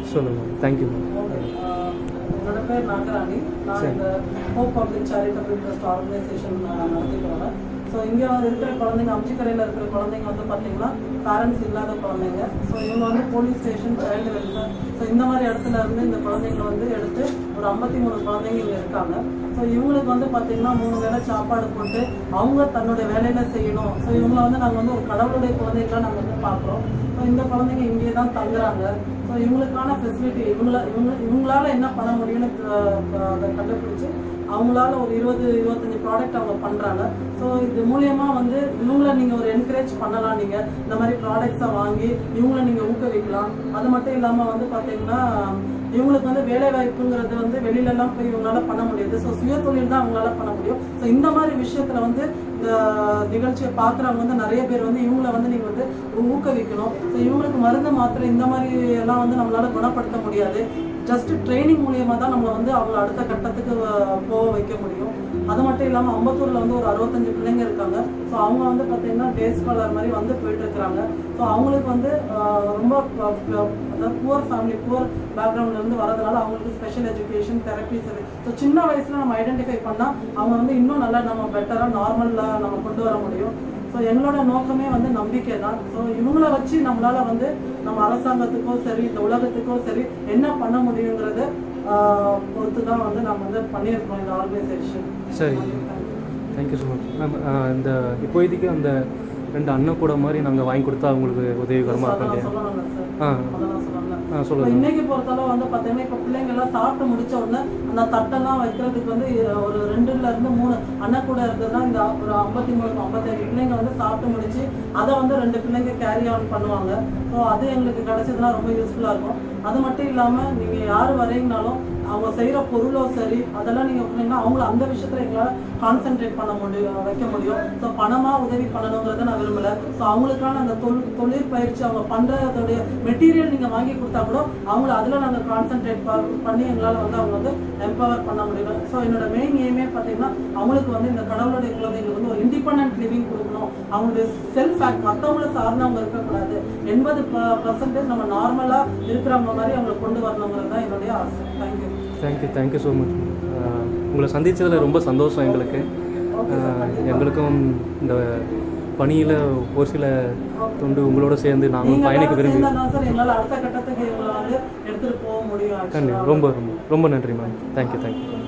சொல்லுங்கள் ma'am thank you ma'am ஆஹ் என்னோட பேர் நாகராணி நான் சரி. இந்த hope public charitable trust organisation நடத்திட்டு வரேன் ஸோ இங்கே இருக்கிற குழந்தைங்க அம்ச்சிக்கரையில் இருக்கிற குழந்தைங்க வந்து பார்த்தீங்கன்னா பேரண்ட்ஸ் இல்லாத குழந்தைங்க ஸோ இவங்க வந்து police station child welfare so இந்த மாதிரி இடத்துல இருந்து இந்த குழந்தைங்களை வந்து எடுத்து ஒரு ஐம்பத்தி மூணு குழந்தைங்க இங்கே இருக்காங்க ஸோ இவங்களுக்கு வந்து பார்த்தீங்கன்னா மூணு வேளை சாப்பாடு போட்டு அவங்க தன்னுடைய வேலையில செய்யணும் ஸோ இவங்களை வந்து நாங்கள் வந்து ஒரு கடவுளுடைய குழந்தைகளை நாங்கள் வந்து பார்க்குறோம் ஸோ இந்த குழந்தைங்க இங்கே தான் தங்குறாங்க ஸோ இவங்களுக்கான ஃபெசிலிட்டி இவங்கள இவங்க இவங்களால என்ன பண்ண முடியும்னு அஹ், அஹ், அதை கண்டுபிடிச்சு அவங்களால ஒரு இருபது இருபத்தஞ்சு ப்ராடக்ட் அவங்க பண்ணுறாங்க ஸோ இது மூலியமா வந்து இவங்கள நீங்கள் ஒரு என்கரேஜ் பண்ணலாம் நீங்கள் இந்த மாதிரி ப்ராடக்ட்ஸை வாங்கி இவங்கள நீங்கள் ஊக்குவிக்கலாம் அது மட்டும் இல்லாமல் வந்து பார்த்தீங்கன்னா இவங்களுக்கு வந்து வேலை வாய்ப்புங்கிறது வந்து வெளியில எல்லாம் போய் இவங்களால பண்ண முடியாது ஸோ சுய தொழில் தான் அவங்களால பண்ண முடியும் ஸோ இந்த மாதிரி விஷயத்துல வந்து இந்த நிகழ்ச்சியை பார்க்குறவங்க வந்து நிறைய பேர் வந்து இவங்கள வந்து நீங்க வந்து ஊக்குவிக்கணும் ஸோ இவங்களுக்கு மருந்து மாத்திரை இந்த மாதிரி எல்லாம் வந்து நம்மளால குணப்படுத்த முடியாது ஜஸ்ட் ட்ரைனிங் மூலியமா தான் நம்ம வந்து அவங்க அடுத்த கட்டத்துக்கு அஹ், போக வைக்க முடியும் அது மட்டும் இல்லாமல் அம்பத்தூர்ல வந்து ஒரு அறுபத்தஞ்சு பிள்ளைங்க இருக்காங்க ஸோ அவங்க வந்து பார்த்தீங்கன்னா டே ஸ்காலர் மாதிரி வந்து போயிட்டு இருக்கிறாங்க ஸோ அவங்களுக்கு வந்து ஆஹ், ரொம்ப ப- ப- அதாவது புவர் ஃபேமிலி புவர் பேக்ரவுண்ட்ல இருந்து வரதுனால அவங்களுக்கு ஸ்பெஷல் எஜுகேஷன் தெரப்பிஸ் ஸோ சின்ன வயசுல நம்ம ஐடென்டிஃபை பண்ணால் அவங்க வந்து இன்னும் நல்லா நம்ம பெட்டராக நார்மலாக நம்ம கொண்டு வர முடியும் ஸோ எங்களோட நோக்கமே வந்து நம்பிக்கை தான் ஸோ இவங்கள வச்சு நம்மளால வந்து நம்ம அரசாங்கத்துக்கோ சரி இந்த உலகத்துக்கோ சரி என்ன பண்ண முடியுங்கிறத ஆஹ், பொறுத்து தான் வந்து நம்ம வந்து பண்ணியிருக்கோம் இந்த ஆர்கனைசேஷன் சரி தேங்க்யூ ஸோ மச் மேம் இந்த இப்போதைக்கு அந்த ரெண்டு அண்ணன் கூட மாதிரி நாங்கள் வாங்கி கொடுத்தா அவங்களுக்கு உதவிகரமாக இருக்கும் இல்லையா சொல்லணும்ல சார் ஆ அதெல்லாம் சொல்லணும்ல ஆ இப்போ சொல்லுங்கள் இன்னைக்கு பொறுத்தளவு வந்து பார்த்தீங்கன்னா இப்போ பிள்ளைங்க எல்லாம் சாப்பிட்டு முடிச்ச உடனே அந்த தட்டெல்லாம் வைக்கிறதுக்கு வந்து ஒரு ரெண்டுல இருந்து மூணு அண்ணன் கூட இருந்ததுன்னா இந்த ஒரு ஐம்பத்தி மூணு ஐம்பத்தஞ்சு பிள்ளைங்க வந்து சாப்பிட்டு முடிச்சு அதை வந்து ரெண்டு பிள்ளைங்க கேரி ஆன் பண்ணுவாங்க ஸோ அது எங்களுக்கு கிடைச்சதுன்னா ரொம்ப யூஸ்ஃபுல்லாக இருக்கும் அது மட்டும் இல்லாமல் நீங்கள் யார் வரீங்கனாலும் அவங்க செய்கிற பொருளோ சரி அதெல்லாம் நீங்கள் பண்ணீங்கன்னா அவங்கள அந்த விஷயத்தில் எங்களால் கான்சென்ட்ரேட் பண்ண முடியும் வைக்க முடியும் ஸோ பணமாக உதவி பண்ணணுங்கிறத நான் விரும்பலை ஸோ அவங்களுக்கான அந்த தொழில் தொழில் பயிற்சி அவங்க பண்ணுறதோடைய மெட்டீரியல் நீங்கள் வாங்கி கொடுத்தா கூட அவங்கள அதில் நாங்கள் கான்சென்ட்ரேட் பண்ணி எங்களால் வந்து அவங்க வந்து எம்பவர் பண்ண முடியும் ஸோ என்னோட மெயின் எய்மே பார்த்தீங்கன்னா அவங்களுக்கு வந்து இந்த கடவுளுடைய குழந்தைங்களுக்கு வந்து ஒரு இண்டிபெண்டன்ட் லிவிங் கொடுக்கணும் அவங்களுடைய செல்ஃப் ஆக்ட் மற்றவங்கள சார்ந்தவங்க இருக்கக்கூடாது எண்பது பர்சன்டேஜ் நம்ம நார்மலாக இருக்கிறவங்க மாதிரி அவங்களை கொண்டு வரணுங்கிறது தான் என்னுடைய ஆசை thank you thank you thank you so much உங்களை சந்தித்ததில் ரொம்ப சந்தோஷம் எங்களுக்கு ஆஹ், எங்களுக்கும் இந்த பணியில் ஒரு சில தொண்டு உங்களோட சேர்ந்து நாங்களும் நீங்க பயணிக்க எல்லாரும் விரும்பி சேர்ந்தா தான் சார் எங்களால் அடுத்த கட்டத்துக்கு இவங்களை வந்து எடுத்துட்டு போக முடியும் actually. கண்டிப்பாக ரொம்ப ரொம்ப ரொம்ப நன்றி மேம் தேங்க்யூ தேங்க்யூ